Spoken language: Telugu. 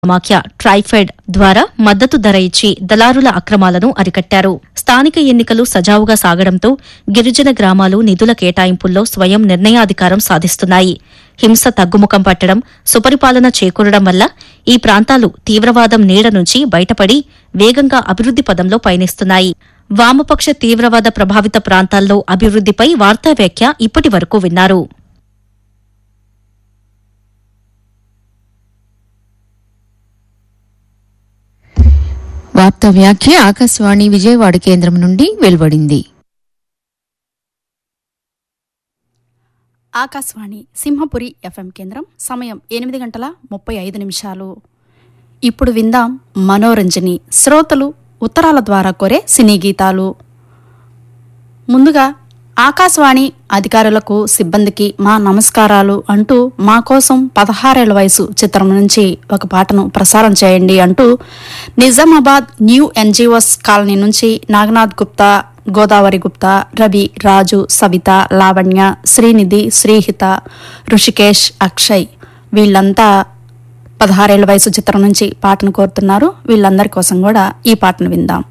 సమాఖ్య ట్రైఫెడ్ ద్వారా మద్దతు ధర ఇచ్చి దళారుల అక్రమాలను అరికట్టారు స్థానిక ఎన్నికలు సజావుగా సాగడంతో గిరిజన గ్రామాలు నిధుల కేటాయింపుల్లో స్వయం నిర్ణయాధికారం సాధిస్తున్నాయి హింస తగ్గుముఖం పట్టడం సుపరిపాలన చేకూరడం వల్ల ఈ ప్రాంతాలు తీవ్రవాదం నీడ నుంచి బయటపడి వేగంగా అభివృద్ది పదంలో పయనిస్తున్నాయి వామపక్ష తీవ్రవాద ప్రభావిత ప్రాంతాల్లో అభివృద్దిపై వార్తా వ్యాఖ్య ఇప్పటి వరకు విన్నారు వార్తా వ్యాఖ్య ఆకాశవాణి విజయవాడ కేంద్రం నుండి వెలువడింది ఆకాశవాణి సింహపురి ఎఫ్ఎం కేంద్రం సమయం ఎనిమిది గంటల ముప్పై ఐదు నిమిషాలు ఇప్పుడు విందాం మనోరంజని శ్రోతలు ఉత్తరాల ద్వారా కోరే సినీ గీతాలు ముందుగా ఆకాశవాణి అధికారులకు సిబ్బందికి మా నమస్కారాలు అంటూ మా కోసం పదహారేళ్ల వయసు చిత్రం నుంచి ఒక పాటను ప్రసారం చేయండి అంటూ నిజామాబాద్ న్యూ ఎన్జిఓస్ కాలనీ నుంచి నాగనాథ్ గుప్తా గోదావరి గుప్తా రవి రాజు సవిత లావణ్య శ్రీనిధి శ్రీహిత ఋషికేష్ అక్షయ్ వీళ్ళంతా పదహారేళ్ల వయసు చిత్రం నుంచి పాటను కోరుతున్నారు వీళ్ళందరి కోసం కూడా ఈ పాటను విందాం